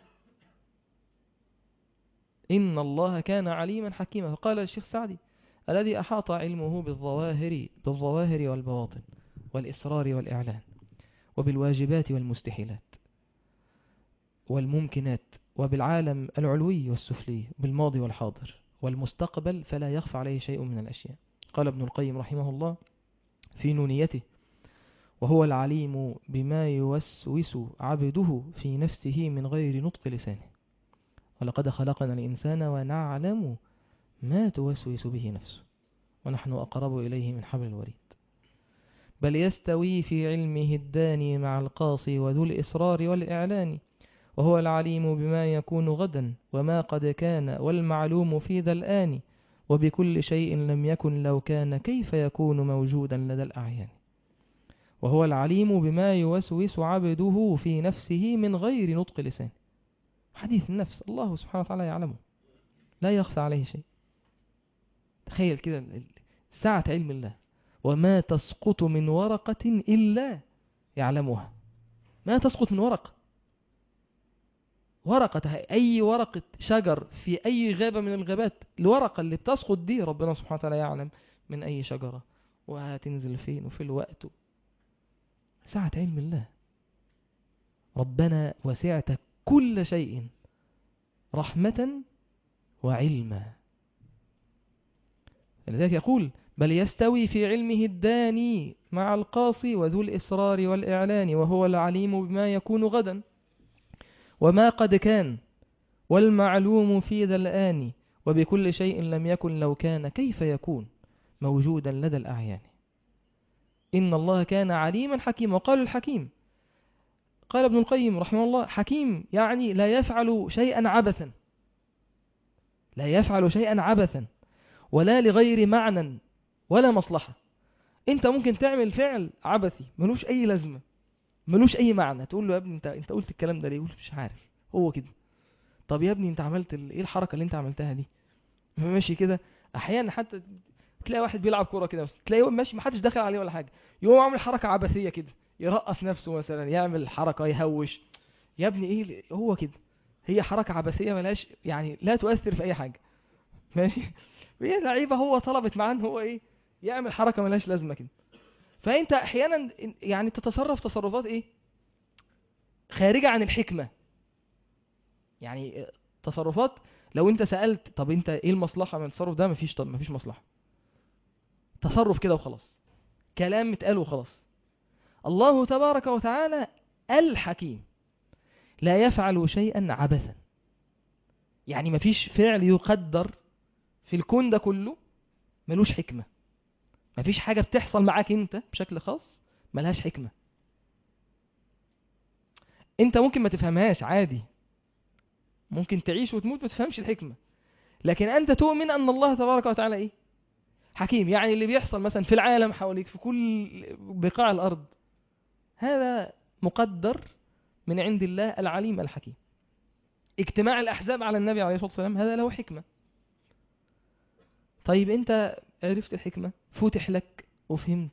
إن الله كان عليما حكيما فقال الشيخ سعدي الذي أحاط علمه بالظواهر بالظواهر والبواطن والإسرار والإعلان وبالواجبات والمستحيلات والممكنات وبالعالم العلوي والسفلي بالماضي والحاضر والمستقبل فلا يخفى عليه شيء من الأشياء قال ابن القيم رحمه الله في نونيته وهو العليم بما يوسوس عبده في نفسه من غير نطق لسانه ولقد خلقنا الإنسان ونعلم ما توسوس به نفسه ونحن أقرب إليه من حبل الوريد بل يستوي في علمه الداني مع القاصي وذو الإصرار والإعلان وهو العليم بما يكون غدا وما قد كان والمعلوم في ذا الآن وبكل شيء لم يكن لو كان كيف يكون موجودا لدى الأعيان وهو العليم بما يوسوس عبده في نفسه من غير نطق لسان حديث النفس الله سبحانه وتعالى يعلمه لا يخفى عليه شيء تخيل كده سعة علم الله وما تسقط من ورقة إلا يعلمها ما تسقط من ورقة ورقة أي ورقة شجر في أي غابة من الغابات الورقة اللي بتسقط دي ربنا سبحانه وتعالى يعلم من أي شجرة وهتنزل فين وفي الوقت سعة علم الله ربنا وسعت كل شيء رحمة وعلما لذلك يقول بل يستوي في علمه الداني مع القاصي وذو الإصرار والإعلان وهو العليم بما يكون غدا وما قد كان والمعلوم في ذا الآن وبكل شيء لم يكن لو كان كيف يكون موجودا لدى الأعيان إن الله كان عليما حكيما وقال الحكيم قال ابن القيم رحمه الله حكيم يعني لا يفعل شيئا عبثا لا يفعل شيئا عبثا ولا لغير معنى ولا مصلحة انت ممكن تعمل فعل عبثي ملوش اي لازمة ملوش اي معنى تقول له يا ابني انت انت قلت الكلام ده ليه يقول مش عارف هو كده طب يا ابني انت عملت ال... ايه الحركة اللي انت عملتها دي ماشي كده احيانا حتى تلاقي واحد بيلعب كورة كده تلاقيه ماشي محدش دخل عليه ولا حاجة يقوم عامل حركة عبثية كده يرقص نفسه مثلا يعمل حركة يهوش يا ابني ايه هو كده هي حركة عبثية ملاش يعني لا تؤثر في اي حاجة ماشي هي لعيبة هو طلبت معاه ان هو ايه يعمل حركة ملاش لازمة كده فانت احيانا يعني تتصرف تصرفات ايه خارجة عن الحكمة يعني تصرفات لو انت سألت طب انت ايه المصلحة من التصرف ده مفيش طب مفيش مصلحة تصرف كده وخلاص كلام متقال وخلاص الله تبارك وتعالى الحكيم لا يفعل شيئا عبثا يعني مفيش فعل يقدر في الكون ده كله ملوش حكمة مفيش حاجة بتحصل معاك انت بشكل خاص ملهاش حكمة انت ممكن ما تفهمهاش عادي ممكن تعيش وتموت ما تفهمش الحكمة لكن انت تؤمن ان الله تبارك وتعالى ايه حكيم يعني اللي بيحصل مثلا في العالم حواليك في كل بقاع الارض هذا مقدر من عند الله العليم الحكيم اجتماع الأحزاب على النبي عليه الصلاة والسلام هذا له حكمة طيب انت عرفت الحكمة فتح لك وفهمت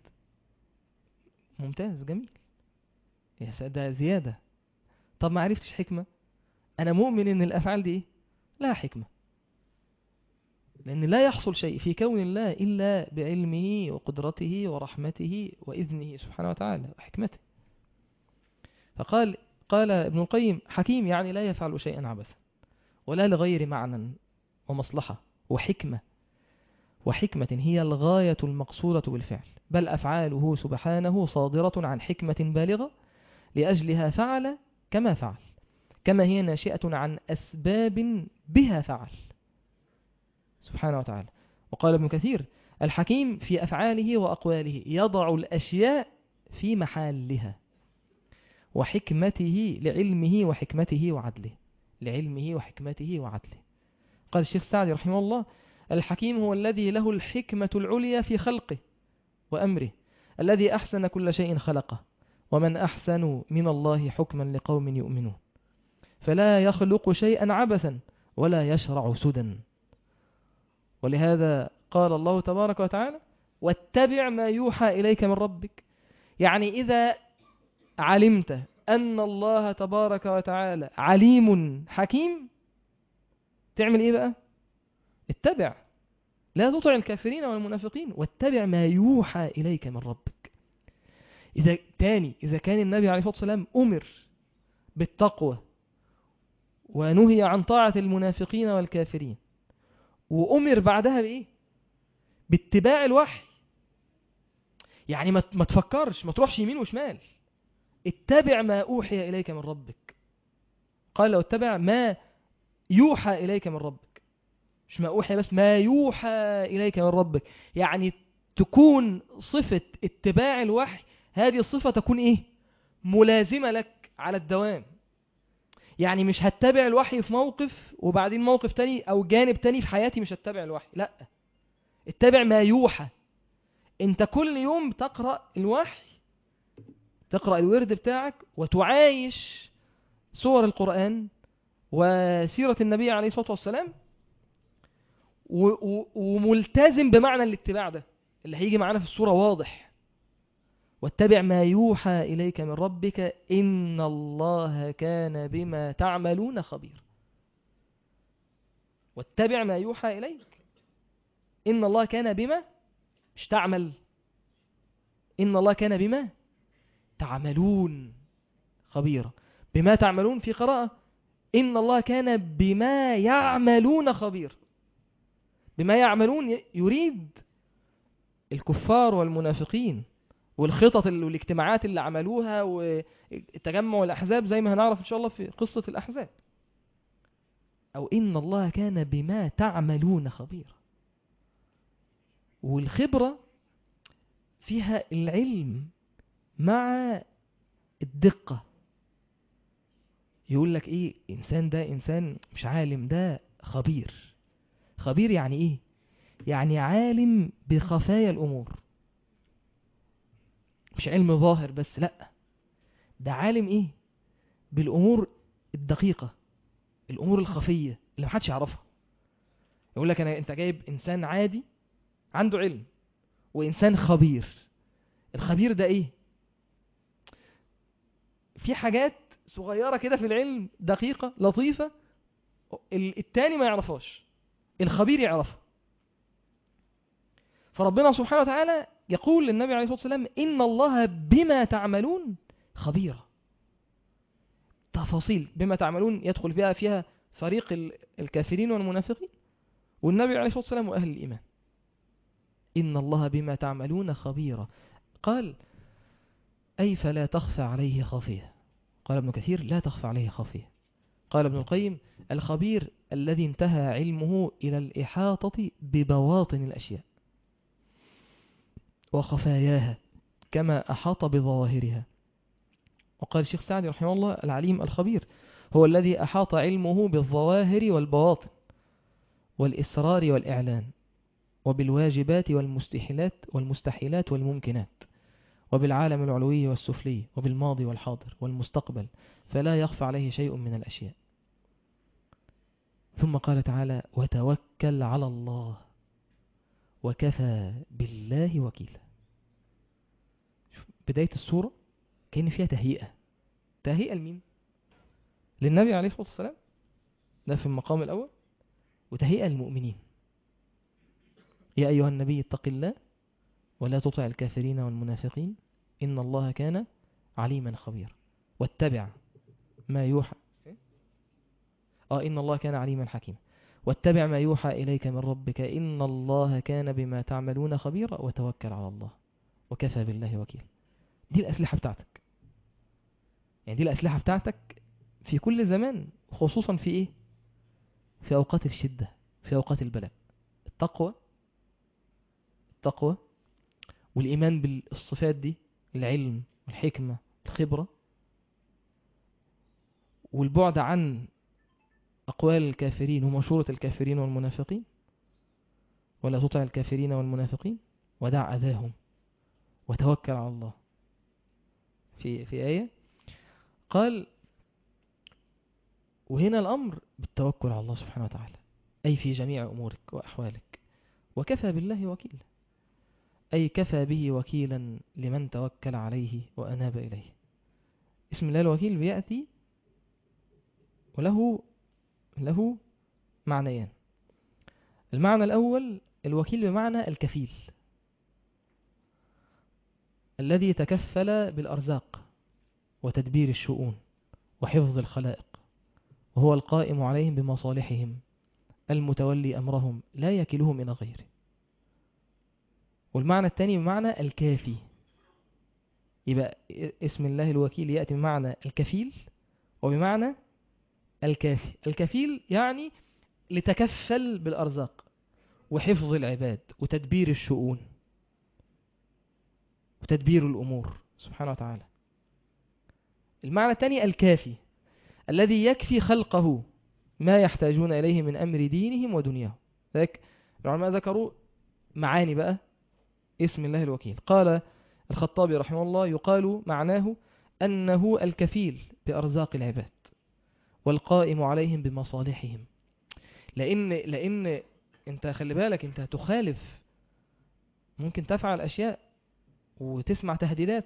ممتاز جميل يا ده زيادة طب ما عرفتش حكمة انا مؤمن ان الافعال دي ايه لها حكمة لان لا يحصل شيء في كون الله الا بعلمه وقدرته ورحمته واذنه سبحانه وتعالى وحكمته فقال قال ابن القيم حكيم يعني لا يفعل شيئا عبثا ولا لغير معنى ومصلحة وحكمة وحكمة هي الغاية المقصودة بالفعل بل أفعاله سبحانه صادرة عن حكمة بالغة لأجلها فعل كما فعل كما هي ناشئة عن أسباب بها فعل سبحانه وتعالى وقال ابن كثير الحكيم في أفعاله وأقواله يضع الأشياء في محلها وحكمته لعلمه وحكمته وعدله لعلمه وحكمته وعدله قال الشيخ سعدي رحمه الله الحكيم هو الذي له الحكمة العليا في خلقه وأمره الذي أحسن كل شيء خلقه ومن أحسن من الله حكما لقوم يؤمنون فلا يخلق شيئا عبثا ولا يشرع سدى ولهذا قال الله تبارك وتعالى واتبع ما يوحى إليك من ربك يعني إذا علمت أن الله تبارك وتعالى عليم حكيم تعمل إيه بقى اتبع لا تطع الكافرين والمنافقين واتبع ما يوحى إليك من ربك إذا تاني إذا كان النبي عليه الصلاة والسلام أمر بالتقوى ونهي عن طاعة المنافقين والكافرين وأمر بعدها بإيه باتباع الوحي يعني ما ما تفكرش ما تروحش يمين وشمال اتبع ما أوحي إليك من ربك قال لو اتبع ما يوحى إليك من ربك مش ما أوحي بس ما يوحى إليك من ربك يعني تكون صفة اتباع الوحي هذه الصفة تكون إيه ملازمة لك على الدوام يعني مش هتبع الوحي في موقف وبعدين موقف تاني أو جانب تاني في حياتي مش هتبع الوحي لا اتبع ما يوحى انت كل يوم تقرأ الوحي تقرأ الورد بتاعك وتعايش سور القرآن وسيرة النبي عليه الصلاة والسلام و- و- وملتزم بمعنى الاتباع ده اللي هيجي معانا في السورة واضح واتبع ما يوحى إليك من ربك إن الله كان بما تعملون خبير واتبع ما يوحى إليك إن الله كان بما مش تعمل إن الله كان بما تعملون خبيرا بما تعملون في قراءة إن الله كان بما يعملون خبير بما يعملون ي- يريد الكفار والمنافقين والخطط ال- والاجتماعات اللي عملوها والتجمع الأحزاب زي ما هنعرف إن شاء الله في قصة الأحزاب أو إن الله كان بما تعملون خبيرا والخبرة فيها العلم مع الدقة يقول لك ايه انسان ده انسان مش عالم ده خبير خبير يعني ايه يعني عالم بخفايا الامور مش علم ظاهر بس لا ده عالم ايه بالامور الدقيقة الامور الخفية اللي محدش يعرفها يقول لك انا انت جايب انسان عادي عنده علم وانسان خبير الخبير ده ايه في حاجات صغيرة كده في العلم دقيقة لطيفة ال- التاني ما يعرفهاش الخبير يعرفها فربنا سبحانه وتعالى يقول للنبي عليه الصلاة والسلام إن الله بما تعملون خبيرا تفاصيل بما تعملون يدخل فيها فيها فريق ال- الكافرين والمنافقين والنبي عليه الصلاة والسلام وأهل الإيمان إن الله بما تعملون خبيرا قال أي فلا تخفى عليه خافية قال ابن كثير لا تخفى عليه خافية قال ابن القيم الخبير الذي انتهى علمه إلى الإحاطة ببواطن الأشياء وخفاياها كما أحاط بظواهرها وقال الشيخ سعدي رحمه الله العليم الخبير هو الذي أحاط علمه بالظواهر والبواطن والإسرار والإعلان وبالواجبات والمستحيلات والمستحيلات والممكنات وبالعالم العلوي والسفلي وبالماضي والحاضر والمستقبل فلا يخفى عليه شيء من الأشياء ثم قال تعالى وتوكل على الله وكفى بالله وكيلا شوف بداية السورة كان فيها تهيئة تهيئة لمين؟ للنبي عليه الصلاة والسلام ده في المقام الأول وتهيئة للمؤمنين يا أيها النبي اتق الله ولا تطع الكافرين والمنافقين إن الله كان عليما خبيرا واتبع ما يوحى آه إن الله كان عليما حكيما واتبع ما يوحى إليك من ربك إن الله كان بما تعملون خبيرا وتوكل على الله وكفى بالله وكيل دي الأسلحة بتاعتك يعني دي الأسلحة بتاعتك في كل زمان خصوصا في إيه في أوقات الشدة في أوقات البلاء التقوى التقوى والإيمان بالصفات دي العلم والحكمة الخبرة والبعد عن أقوال الكافرين ومشورة الكافرين والمنافقين ولا تطع الكافرين والمنافقين ودع أذاهم وتوكل على الله في في آية قال وهنا الأمر بالتوكل على الله سبحانه وتعالى أي في جميع أمورك وأحوالك وكفى بالله وكيلا أي كفى به وكيلا لمن توكل عليه وأناب إليه اسم الله الوكيل بيأتي وله له معنيان المعنى الأول الوكيل بمعنى الكفيل الذي تكفل بالأرزاق وتدبير الشؤون وحفظ الخلائق وهو القائم عليهم بمصالحهم المتولي أمرهم لا يكلهم إلى غيره والمعنى الثاني بمعنى الكافي يبقى اسم الله الوكيل يأتي بمعنى الكفيل وبمعنى الكافي الكفيل يعني لتكفل بالأرزاق وحفظ العباد وتدبير الشؤون وتدبير الأمور سبحانه وتعالى المعنى الثاني الكافي الذي يكفي خلقه ما يحتاجون إليه من أمر دينهم ودنياهم ذلك العلماء ذكروا معاني بقى اسم الله الوكيل قال الخطابي رحمه الله يقال معناه أنه الكفيل بأرزاق العباد والقائم عليهم بمصالحهم لأن لأن أنت خلي بالك أنت هتخالف ممكن تفعل أشياء وتسمع تهديدات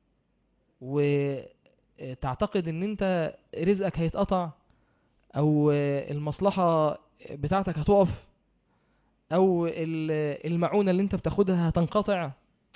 وتعتقد ان انت رزقك هيتقطع او المصلحة بتاعتك هتقف او المعونة اللي انت بتاخدها هتنقطع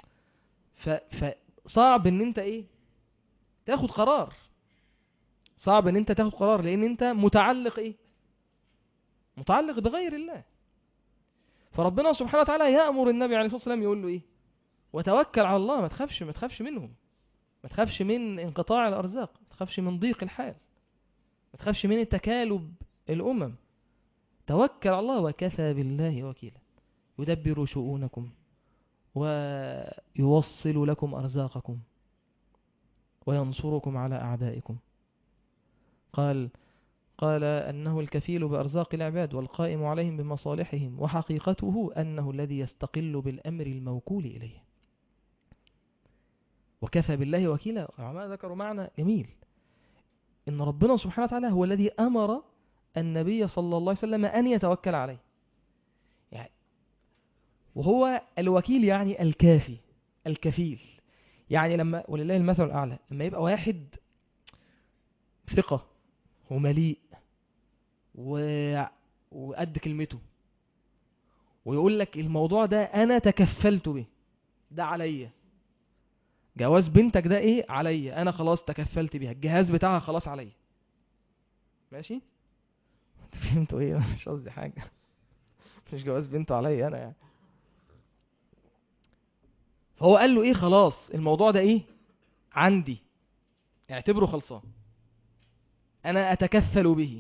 فصعب ان انت ايه تاخد قرار صعب ان انت تاخد قرار لان انت متعلق ايه متعلق بغير الله فربنا سبحانه وتعالى يأمر النبي عليه الصلاة والسلام يقول له ايه وتوكل على الله ما تخافش ما تخافش منهم ما تخافش من انقطاع الأرزاق ما تخافش من ضيق الحال ما تخافش من تكالب الأمم توكل على الله وكفى بالله وكيلا يدبر شؤونكم ويوصل لكم أرزاقكم وينصركم على أعدائكم قال قال أنه الكفيل بأرزاق العباد والقائم عليهم بمصالحهم وحقيقته أنه الذي يستقل بالأمر الموكول إليه وكفى بالله وكيلا العلماء ذكروا معنى جميل إن ربنا سبحانه وتعالى هو الذي أمر النبي صلى الله عليه وسلم أن يتوكل عليه يعني وهو الوكيل يعني الكافي الكفيل يعني لما ولله المثل الأعلى لما يبقى واحد ثقة ومليء و... وقد كلمته ويقول لك الموضوع ده أنا تكفلت به ده عليا جواز بنتك ده ايه عليا انا خلاص تكفلت بيها الجهاز بتاعها خلاص عليا ماشي فهمتوا ايه مش قصدي حاجه مش جواز بنته عليا انا يعني فهو قال له ايه خلاص الموضوع ده ايه عندي اعتبره خلصان انا اتكفل به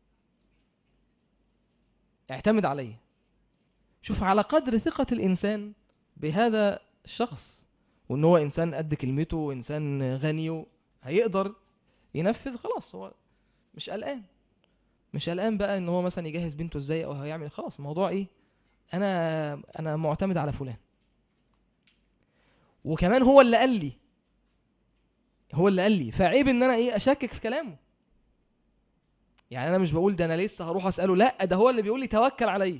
اعتمد عليه شوف على قدر ثقة الانسان بهذا الشخص وان هو انسان قد كلمته وانسان غني هيقدر ينفذ خلاص هو مش قلقان مش قلقان بقى ان هو مثلا يجهز بنته ازاي او هيعمل خلاص الموضوع ايه انا انا معتمد على فلان وكمان هو اللي قال لي هو اللي قال لي فعيب ان انا ايه اشكك في كلامه يعني انا مش بقول ده انا لسه هروح اساله لا ده هو اللي بيقول لي توكل عليا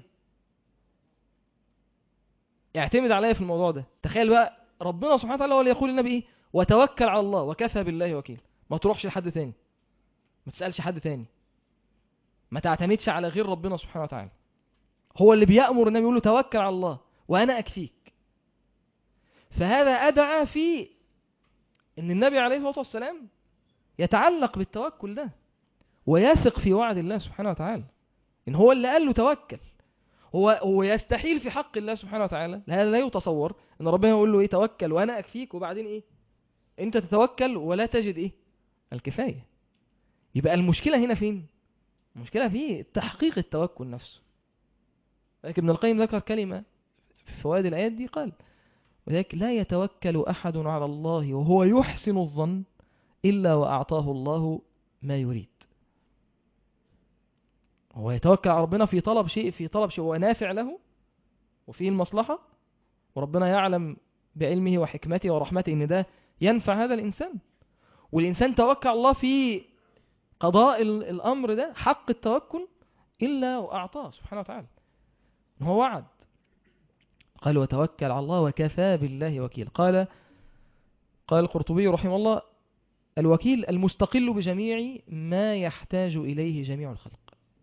اعتمد عليا في الموضوع ده تخيل بقى ربنا سبحانه وتعالى هو اللي يقول للنبي ايه وتوكل على الله وكفى بالله وكيل ما تروحش لحد تاني ما تسالش حد تاني ما تعتمدش على غير ربنا سبحانه وتعالى هو اللي بيأمر النبي يقول له توكل على الله وانا اكفيك فهذا ادعى في ان النبي عليه الصلاه والسلام يتعلق بالتوكل ده ويثق في وعد الله سبحانه وتعالى ان هو اللي قال له توكل هو هو يستحيل في حق الله سبحانه وتعالى هذا لا يتصور ان ربنا يقول له ايه توكل وانا اكفيك وبعدين ايه انت تتوكل ولا تجد ايه الكفايه يبقى المشكله هنا فين المشكله في تحقيق التوكل نفسه لكن ابن القيم ذكر كلمه في فوائد الايات دي قال وذلك لا يتوكل احد على الله وهو يحسن الظن الا واعطاه الله ما يريد هو يتوكل على ربنا في طلب شيء في طلب شيء هو نافع له وفيه المصلحة وربنا يعلم بعلمه وحكمته ورحمته ان ده ينفع هذا الانسان والانسان توكل على الله في قضاء ال- الامر ده حق التوكل الا واعطاه سبحانه وتعالى إن هو وعد قال وتوكل على الله وكفى بالله وكيل قال قال القرطبي رحمه الله الوكيل المستقل بجميع ما يحتاج إليه جميع الخلق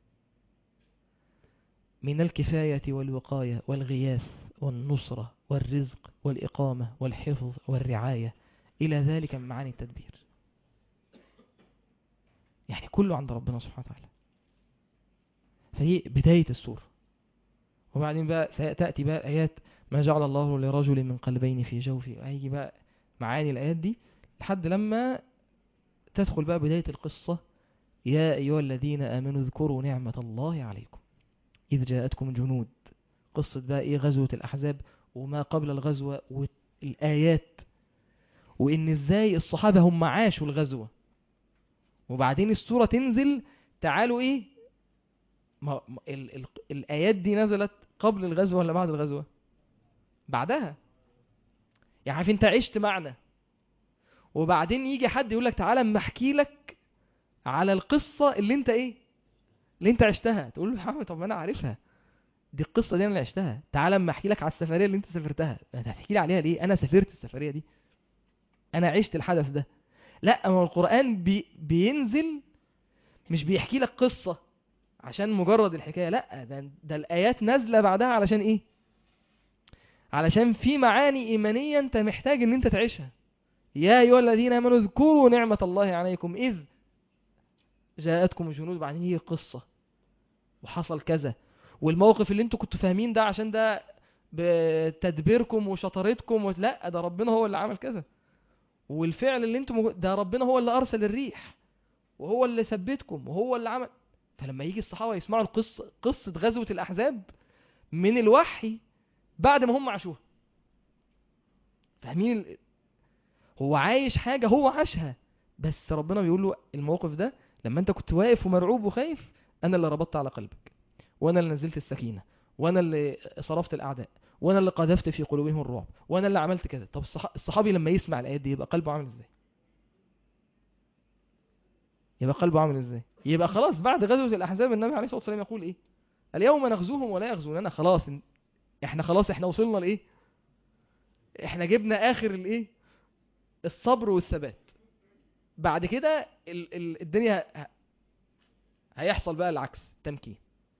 من الكفاية والوقاية والغياث والنصرة والرزق والإقامة والحفظ والرعاية إلى ذلك من معاني التدبير يعني كله عند ربنا سبحانه وتعالى فهي بداية السورة وبعدين بقى تأتي بقى آيات ما جعل الله لرجل من قلبين في جوفه هيجي بقى معاني الآيات دي لحد لما تدخل بقى بداية القصة يا أيها الذين آمنوا اذكروا نعمة الله عليكم إذ جاءتكم جنود قصة بقى إيه غزوة الأحزاب وما قبل الغزوة والآيات وإن إزاي الصحابة هم عاشوا الغزوة وبعدين السورة تنزل تعالوا إيه ما ما- ال ال الآيات دي نزلت قبل الغزوة ولا بعد الغزوة بعدها يعني عارف انت عشت معنا وبعدين يجي حد يقول لك تعالى اما احكي لك على القصة اللي انت ايه اللي انت عشتها تقول له يا عم طب ما انا عارفها دي القصة دي انا اللي عشتها تعالى اما احكي لك على السفرية اللي انت سافرتها انت هتحكي لي عليها ليه انا سافرت السفرية دي انا عشت الحدث ده لا ما هو القرآن بي بينزل مش بيحكي لك قصة عشان مجرد الحكاية لا ده, ده الآيات نازلة بعدها علشان ايه علشان في معاني إيمانية انت محتاج ان انت تعيشها يا أيها الذين آمنوا اذكروا نعمة الله عليكم إذ جاءتكم جنود بعدين هي قصة وحصل كذا والموقف اللي انتوا كنتوا فاهمين ده عشان ده بتدبيركم وشطارتكم و... لا ده ربنا هو اللي عمل كذا والفعل اللي انتم مج... ده ربنا هو اللي أرسل الريح وهو اللي ثبتكم وهو اللي عمل فلما يجي الصحابة يسمعوا القصة قصة غزوة الأحزاب من الوحي بعد ما هم عاشوها فاهمين ال... هو عايش حاجة هو عاشها بس ربنا بيقول له الموقف ده لما انت كنت واقف ومرعوب وخايف انا اللي ربطت على قلبك وانا اللي نزلت السكينة وانا اللي صرفت الاعداء وانا اللي قذفت في قلوبهم الرعب وانا اللي عملت كذا طب الصح... الصحابي لما يسمع الايات دي يبقى قلبه عامل ازاي يبقى قلبه عامل ازاي يبقى خلاص بعد غزوة الاحزاب النبي عليه الصلاة والسلام يقول ايه اليوم نغزوهم ولا يغزوننا خلاص احنا خلاص احنا وصلنا لايه احنا جبنا اخر الايه الصبر والثبات بعد كده ال ال الدنيا ه- هيحصل بقى العكس تمكين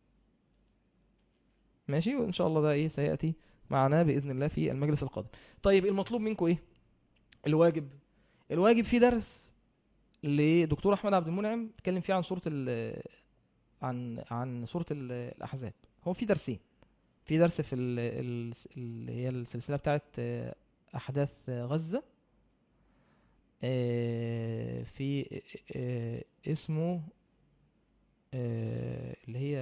ماشي وان شاء الله ده ايه سياتي معنا باذن الله في المجلس القادم طيب المطلوب منكم ايه الواجب الواجب في درس لدكتور احمد عبد المنعم اتكلم فيه عن سوره ال عن عن سوره ال- الاحزاب هو في درسين في درس في ال- ال- اللي هي السلسله بتاعت آه، احداث آه، غزه آه، في آه، اسمه آه، اللي هي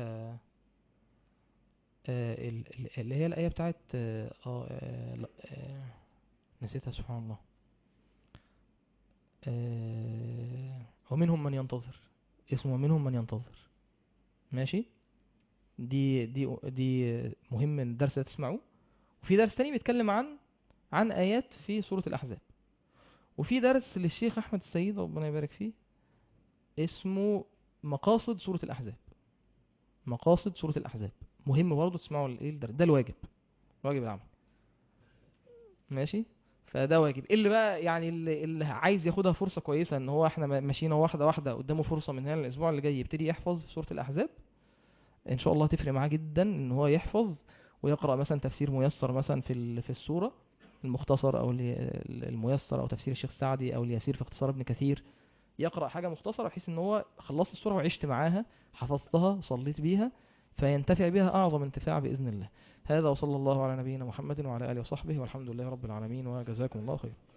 آه، ال- ال- اللي هي الآية بتاعت اه آه، لا، آه، نسيتها سبحان الله آه، ومنهم من ينتظر اسمه ومنهم من ينتظر ماشي دي دي دي مهم الدرس ده تسمعوه وفي درس تاني بيتكلم عن عن آيات في سورة الأحزاب وفي درس للشيخ أحمد السيد ربنا يبارك فيه اسمه مقاصد سورة الأحزاب مقاصد سورة الأحزاب مهم برضه تسمعوا الايه الدرس ده الواجب واجب العمل ماشي فده واجب اللي بقى يعني اللي, اللي عايز ياخدها فرصة كويسة ان هو احنا ماشيين واحدة واحدة قدامه فرصة من هنا الاسبوع اللي جاي يبتدي يحفظ سورة الأحزاب ان شاء الله تفرق معاه جدا ان هو يحفظ ويقرأ مثلا تفسير ميسر مثلا في ال- في السورة المختصر او ال- الميسر او تفسير الشيخ سعدي او اليسير في اختصار ابن كثير يقرأ حاجة مختصرة بحيث ان هو خلصت السورة وعشت معاها حفظتها صليت بيها فينتفع بها أعظم انتفاع بإذن الله هذا وصلى الله على نبينا محمد وعلى آله وصحبه والحمد لله رب العالمين وجزاكم الله خير